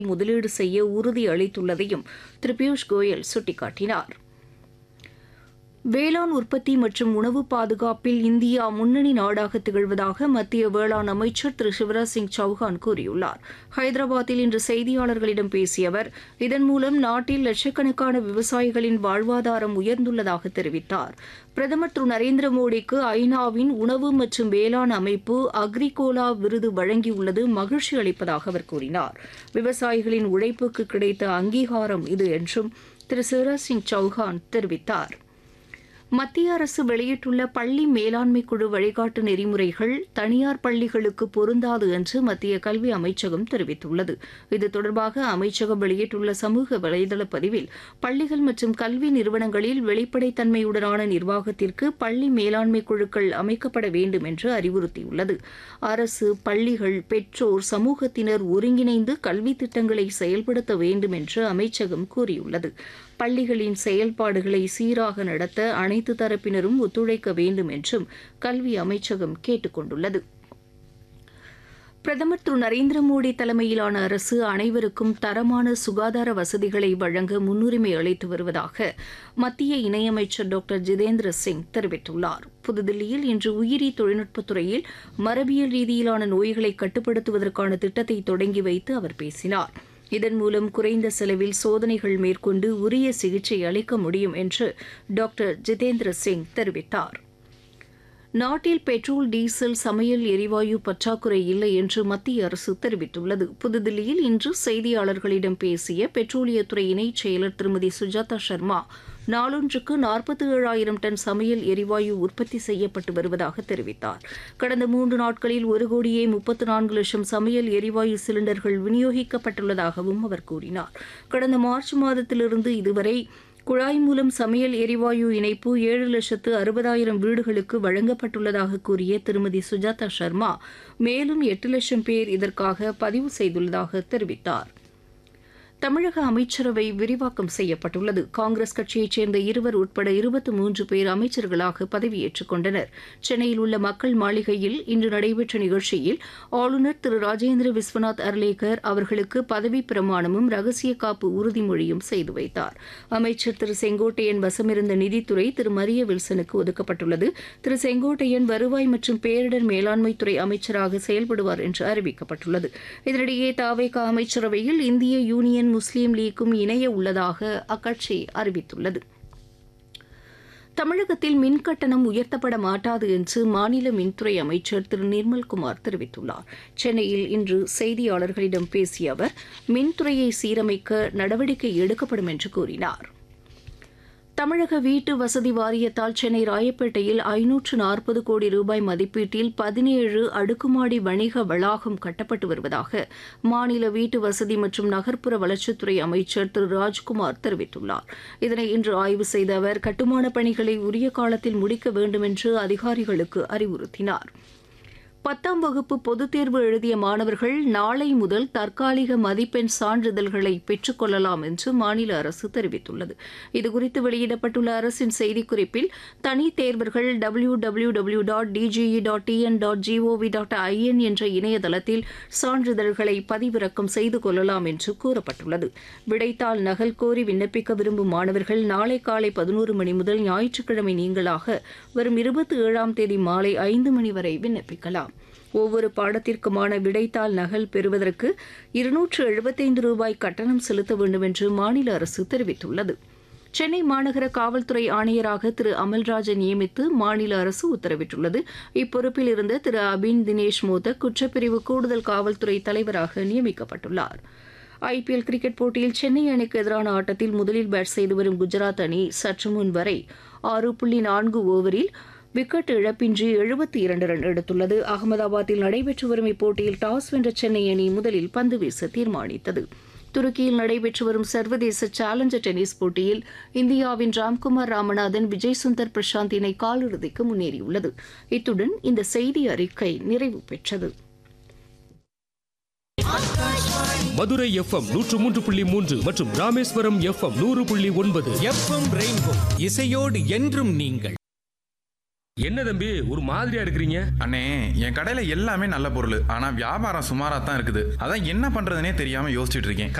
முதலீடு செய்ய உறுதி அளித்துள்ளதையும் திரு பியூஷ் கோயல் சுட்டிக்காட்டினார் வேளாண் உற்பத்தி மற்றும் உணவு பாதுகாப்பில் இந்தியா முன்னணி நாடாக திகழ்வதாக மத்திய வேளாண் அமைச்சர் திரு சிவராஜ் சிங் சௌஹான் கூறியுள்ளார் ஹைதராபாத்தில் இன்று செய்தியாளர்களிடம் பேசிய அவர் இதன் மூலம் நாட்டில் லட்சக்கணக்கான விவசாயிகளின் வாழ்வாதாரம் உயர்ந்துள்ளதாக தெரிவித்தார் பிரதமர் திரு நரேந்திர மோடிக்கு ஐநாவின் உணவு மற்றும் வேளாண் அமைப்பு அக்ரிகோலா விருது வழங்கியுள்ளது மகிழ்ச்சி அளிப்பதாக அவர் கூறினார் விவசாயிகளின் உழைப்புக்கு கிடைத்த அங்கீகாரம் இது என்றும் திரு சிவராஜ் சிங் சௌஹான் தெரிவித்தார் மத்திய அரசு வெளியிட்டுள்ள பள்ளி மேலாண்மை குழு வழிகாட்டு நெறிமுறைகள் தனியார் பள்ளிகளுக்கு பொருந்தாது என்று மத்திய கல்வி அமைச்சகம் தெரிவித்துள்ளது இது தொடர்பாக அமைச்சகம் வெளியிட்டுள்ள சமூக வலைதள பதிவில் பள்ளிகள் மற்றும் கல்வி நிறுவனங்களில் வெளிப்படைத்தன்மையுடனான நிர்வாகத்திற்கு பள்ளி மேலாண்மை குழுக்கள் அமைக்கப்பட வேண்டும் என்று அறிவுறுத்தியுள்ளது அரசு பள்ளிகள் பெற்றோர் சமூகத்தினர் ஒருங்கிணைந்து கல்வி திட்டங்களை செயல்படுத்த வேண்டும் என்று அமைச்சகம் கூறியுள்ளது பள்ளிகளின் செயல்பாடுகளை சீராக நடத்த அனைத்து தரப்பினரும் ஒத்துழைக்க வேண்டும் என்றும் கல்வி அமைச்சகம் கேட்டுக் கொண்டுள்ளது பிரதமர் திரு நரேந்திர மோடி தலைமையிலான அரசு அனைவருக்கும் தரமான சுகாதார வசதிகளை வழங்க முன்னுரிமை அளித்து வருவதாக மத்திய இணையமைச்சர் டாக்டர் ஜிதேந்திர சிங் தெரிவித்துள்ளார் புதுதில்லியில் இன்று உயிரி தொழில்நுட்பத்துறையில் மரபியல் ரீதியிலான நோய்களை கட்டுப்படுத்துவதற்கான திட்டத்தை தொடங்கி வைத்து அவர் பேசினார் இதன் மூலம் குறைந்த செலவில் சோதனைகள் மேற்கொண்டு உரிய சிகிச்சை அளிக்க முடியும் என்று டாக்டர் ஜிதேந்திர சிங் தெரிவித்தார் நாட்டில் பெட்ரோல் டீசல் சமையல் எரிவாயு பற்றாக்குறை இல்லை என்று மத்திய அரசு தெரிவித்துள்ளது புதுதில்லியில் இன்று செய்தியாளர்களிடம் பேசிய பெட்ரோலியத்துறை இணைச் செயலர் திருமதி சுஜாதா சர்மா நாளொன்றுக்கு நாற்பத்தி ஏழாயிரம் டன் சமையல் எரிவாயு உற்பத்தி செய்யப்பட்டு வருவதாக தெரிவித்தார் கடந்த மூன்று நாட்களில் ஒரு கோடியே முப்பத்து நான்கு லட்சம் சமையல் எரிவாயு சிலிண்டர்கள் விநியோகிக்கப்பட்டுள்ளதாகவும் அவர் கூறினார் கடந்த மார்ச் மாதத்திலிருந்து இதுவரை குழாய் மூலம் சமையல் எரிவாயு இணைப்பு ஏழு லட்சத்து அறுபதாயிரம் வீடுகளுக்கு வழங்கப்பட்டுள்ளதாக கூறிய திருமதி சுஜாதா சர்மா மேலும் எட்டு லட்சம் பேர் இதற்காக பதிவு செய்துள்ளதாக தெரிவித்தார் தமிழக அமைச்சரவை விரிவாக்கம் செய்யப்பட்டுள்ளது காங்கிரஸ் கட்சியைச் சேர்ந்த இருவர் உட்பட இருபத்தி மூன்று பேர் அமைச்சர்களாக பதவியேற்றுக் கொண்டனர் சென்னையில் உள்ள மக்கள் மாளிகையில் இன்று நடைபெற்ற நிகழ்ச்சியில் ஆளுநர் திரு ராஜேந்திர விஸ்வநாத் அர்லேக்கர் அவர்களுக்கு பதவி பிரமாணமும் ரகசிய காப்பு உறுதிமொழியும் செய்து வைத்தார் அமைச்சர் திரு செங்கோட்டையன் வசமிருந்த நிதித்துறை திரு மரிய வில்சனுக்கு ஒதுக்கப்பட்டுள்ளது திரு செங்கோட்டையன் வருவாய் மற்றும் பேரிடர் மேலாண்மைத்துறை அமைச்சராக செயல்படுவார் என்று அறிவிக்கப்பட்டுள்ளது இதனிடையே தாவேகா அமைச்சரவையில் இந்திய யூனியன் முஸ்லீம் லீக்கும் இணைய உள்ளதாக அக்கட்சி அறிவித்துள்ளது தமிழகத்தில் மின் கட்டணம் உயர்த்தப்பட மாட்டாது என்று மாநில மின்துறை அமைச்சர் திரு நிர்மல்குமார் தெரிவித்துள்ளார் சென்னையில் இன்று செய்தியாளர்களிடம் பேசிய அவர் மின்துறையை சீரமைக்க நடவடிக்கை எடுக்கப்படும் என்று கூறினார் தமிழக வீட்டு வசதி வாரியத்தால் சென்னை ராயப்பேட்டையில் ஐநூற்று நாற்பது கோடி ரூபாய் மதிப்பீட்டில் பதினேழு அடுக்குமாடி வணிக வளாகம் கட்டப்பட்டு வருவதாக மாநில வீட்டு வசதி மற்றும் நகர்ப்புற வளர்ச்சித்துறை அமைச்சர் திரு ராஜ்குமார் தெரிவித்துள்ளார் இதனை இன்று ஆய்வு செய்த அவர் கட்டுமான பணிகளை உரிய காலத்தில் முடிக்க வேண்டும் என்று அதிகாரிகளுக்கு அறிவுறுத்தினார் பத்தாம் வகுப்பு பொதுத் தேர்வு எழுதிய மாணவர்கள் நாளை முதல் தற்காலிக மதிப்பெண் சான்றிதழ்களை பெற்றுக் கொள்ளலாம் என்று மாநில அரசு தெரிவித்துள்ளது இதுகுறித்து வெளியிடப்பட்டுள்ள அரசின் செய்திக்குறிப்பில் தனி தேர்வர்கள் W W W dot DGE dot TN dot GOV dot IN என்ற இணையதளத்தில் சான்றிதழ்களை பதிவிறக்கம் செய்து கொள்ளலாம் என்று கூறப்பட்டுள்ளது விடைத்தாள் நகல் கோரி விண்ணப்பிக்க விரும்பும் மாணவர்கள் நாளை காலை பதினோரு மணி முதல் ஞாயிற்றுக்கிழமை நீங்களாக வரும் இருபத்தி ஏழாம் தேதி மாலை ஐந்து மணி வரை விண்ணப்பிக்கலாம் ஒவ்வொரு பாடத்திற்குமான விடைத்தாள் நகல் பெறுவதற்கு இருநூற்று எழுபத்தைந்து ரூபாய் கட்டணம் செலுத்த வேண்டும் என்று மாநில அரசு தெரிவித்துள்ளது சென்னை மாநகர காவல்துறை ஆணையராக திரு அமல்ராஜை நியமித்து மாநில அரசு உத்தரவிட்டுள்ளது இப்பொறுப்பில் இருந்த திரு அபின் தினேஷ் மோதக் குற்றப்பிரிவு கூடுதல் காவல்துறை தலைவராக நியமிக்கப்பட்டுள்ளார் ஐபிஎல் கிரிக்கெட் போட்டியில் சென்னை அணிக்கு எதிரான ஆட்டத்தில் முதலில் பேட் செய்து வரும் குஜராத் அணி சற்று முன் வரை ஆறு புள்ளி நான்கு ஓவரில் விக்கெட் இழப்பின்றி எழுபத்தி இரண்டு ரன் எடுத்துள்ளது அகமதாபாத்தில் நடைபெற்று வரும் இப்போட்டியில் டாஸ் வென்ற சென்னை அணி முதலில் பந்து வீச தீர்மானித்தது துருக்கியில் நடைபெற்று வரும் சர்வதேச சேலஞ்சர் டென்னிஸ் போட்டியில் இந்தியாவின் ராம்குமார் ராமநாதன் விஜய் சுந்தர் பிரசாந்த் இணை காலிறுதிக்கு முன்னேறியுள்ளது இத்துடன் இந்த செய்தி அறிக்கை நிறைவு பெற்றது மதுரை எஃப்எம் நூற்று மூன்று புள்ளி மூன்று மற்றும் ராமேஸ்வரம் எஃப்எம் நூறு புள்ளி ஒன்பது எஃப்எம் ரெயின்போ இசையோடு என்றும் நீங்கள் என்ன தம்பி ஒரு மாதிரியா இருக்கிறீங்க அண்ணே என் கடையில எல்லாமே நல்ல பொருள் ஆனா வியாபாரம் சுமாரா தான் இருக்குது அதான் என்ன பண்றதுனே தெரியாம யோசிச்சுட்டு இருக்கேன்